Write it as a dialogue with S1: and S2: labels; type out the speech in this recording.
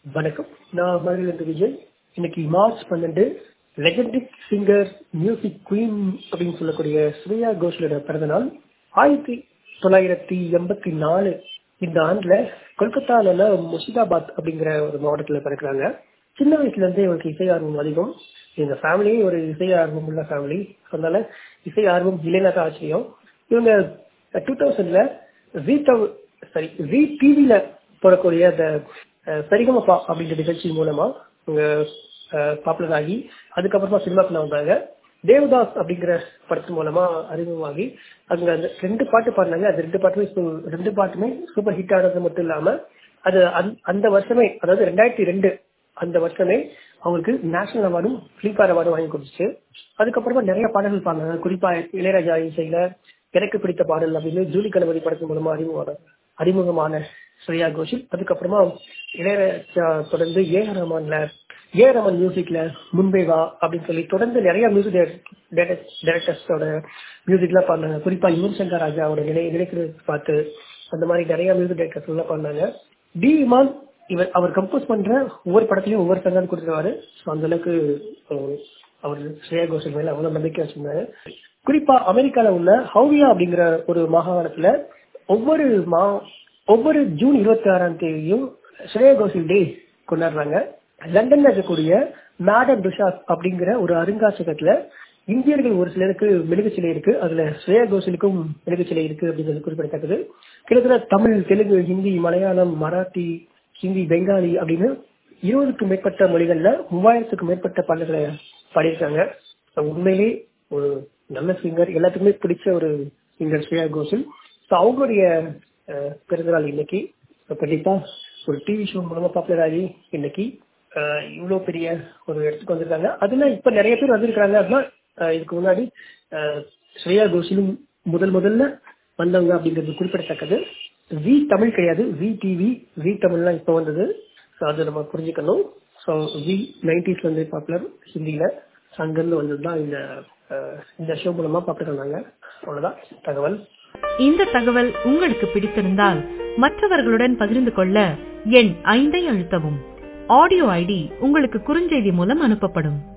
S1: வணக்கம் நான் மதுரையிலிருந்து விஜய் இன்னைக்கு மார்ச் பன்னெண்டு லெஜண்டிக் சிங்கர் மியூசிக் குயின் அப்படின்னு சொல்லக்கூடிய ஸ்ரேயா கோஷலோட பிறந்த நாள் ஆயிரத்தி தொள்ளாயிரத்தி எண்பத்தி நாலு இந்த ஆண்டுல கொல்கத்தால முர்ஷிதாபாத் அப்படிங்கிற ஒரு மாவட்டத்துல பிறக்கிறாங்க சின்ன வயசுல இருந்தே இவருக்கு இசை ஆர்வம் அதிகம் எங்க ஃபேமிலியே ஒரு இசை ஆர்வம் உள்ள ஃபேமிலி அதனால இசை ஆர்வம் இல்லைனாக்கா ஆச்சரியம் இவங்க டூ தௌசண்ட்ல ஜி சாரி ஜி டிவில போடக்கூடிய அந்த அஹ், சரிகமபா அப்படின்ற நிகழ்ச்சி மூலமா அவங்க பாப்புலர் ஆகி அதுக்கப்புறமா சினிமாக்குள்ள வந்தாங்க தேவதாஸ் அப்படிங்கிற படத்து மூலமா அறிமுகமாகி அங்க அந்த ரெண்டு பாட்டு பாடினாங்க அது ரெண்டு பாட்டுமே சு- ரெண்டு பாட்டுமே சூப்பர் ஹிட் ஆனது மட்டும் இல்லாம அது அந்த- அந்த வருஷமே அதாவது ரெண்டாயிரத்தி ரெண்டு அந்த வருஷமே அவங்களுக்கு நேஷனல் அவார்டும் ஃபிலிம்ஃபேர் அவார்டும் வாங்கி கொடுத்துச்சு அதுக்கப்புறமா நிறைய பாடல்கள் பாடினாங்க குறிப்பா இளையராஜா இசையில எனக்கு பிடித்த பாடல் அப்படின்னு ஜூலி கணபதி படத்தின் மூலமா அறிமுகமான அறிமுகமான ஸ்ரேயா கோஷல் அதுக்கப்புறமா இளையராஜா தொடர்ந்து ஏ ஆர் ரஹ்மான்ல ஏ ஆர் ரஹ்மான் மியூசிக்ல முன்பே வா அப்படின்னு சொல்லி தொடர்ந்து நிறைய மியூசிக் டைரக்டர்ஸோட மியூசிக்லாம் பாடினாங்க குறிப்பா யுவன் சங்கர் ராஜாவோட நிலை நினைக்கிறது பார்த்து அந்த மாதிரி நிறைய மியூசிக் டைரக்டர்ஸ் எல்லாம் பாடினாங்க டி இமான் இவர் அவர் கம்போஸ் பண்ற ஒவ்வொரு படத்துலயும் ஒவ்வொரு சங்கம் கொடுத்துருவாரு ஸோ அந்த அளவுக்கு அஹ், அவர் ஸ்ரேயா கோஷல் மேல அவ்வளவு நம்பிக்கை வச்சிருந்தாரு குறிப்பா அமெரிக்கால உள்ள ஹவுயா அப்படிங்கிற ஒரு மாகாணத்துல ஒவ்வொரு மா ஒவ்வொரு ஜூன் இருபத்தி ஆறாம் தேதியும் ஸ்ரேயா கோஷல் டே கொண்டாடுறாங்க லண்டன்ல இருக்கக்கூடிய மேடம் துஷாத் அப்படிங்கிற ஒரு அருங்காட்சியகத்துல இந்தியர்கள் ஒரு சிலருக்கு மெழுகு சிலை இருக்கு அதுல ஸ்ரேயா கோஷலுக்கும் மெழுகு சிலை இருக்கு அப்படிங்கிறது குறிப்பிடத்தக்கது கிட்டத்தட்ட தமிழ் தெலுங்கு ஹிந்தி மலையாளம் மராத்தி ஹிந்தி பெங்காலி அப்படின்னு இருபதுக்கும் மேற்பட்ட மொழிகள்ல மூவாயிரத்துக்கும் மேற்பட்ட பாடல்களை பாடியிருக்காங்க So, உண்மையிலே ஒரு நல்ல சிங்கர் எல்லாத்துக்குமே பிடிச்ச ஒரு சிங்கர் ஸ்ரேயா கோஷல் ஸோ அவங்களுடைய அஹ், பிறந்தநாள் இன்னைக்கு So, கண்டிப்பா ஒரு டிவி ஷோ மூலமா பாப்புலர் ஆகி இன்னைக்கு அஹ், இவ்வளவு பெரிய ஒரு இடத்துக்கு வந்திருக்காங்க அதுல இப்ப நிறைய பேர் வந்திருக்காங்க அப்படின்னா அஹ், இதுக்கு முன்னாடி அஹ், ஸ்ரேயா கோஷலும் முதல் முதல்ல வந்தவங்க அப்படிங்கிறது குறிப்பிடத்தக்கது வி தமிழ் கிடையாது வி டிவி வி தமிழ்லாம் இப்போ வந்தது ஸோ அதை நம்ம புரிஞ்சுக்கணும் ஸோ வி நைன்டிஸ்ல இருந்து பாப்புலர் ஹிந்தியில So, அங்கிருந்து வந்தது தான் இந்த அஹ், இந்த ஷோ மூலமா பாப்புலர் ஆனாங்க அவ்வளவுதான் தகவல்
S2: இந்த தகவல் உங்களுக்கு பிடித்திருந்தால் மற்றவர்களுடன் பகிர்ந்து கொள்ள எண் ஐந்தை அழுத்தவும் ஆடியோ ஐடி உங்களுக்கு குறுஞ்செய்தி மூலம் அனுப்பப்படும்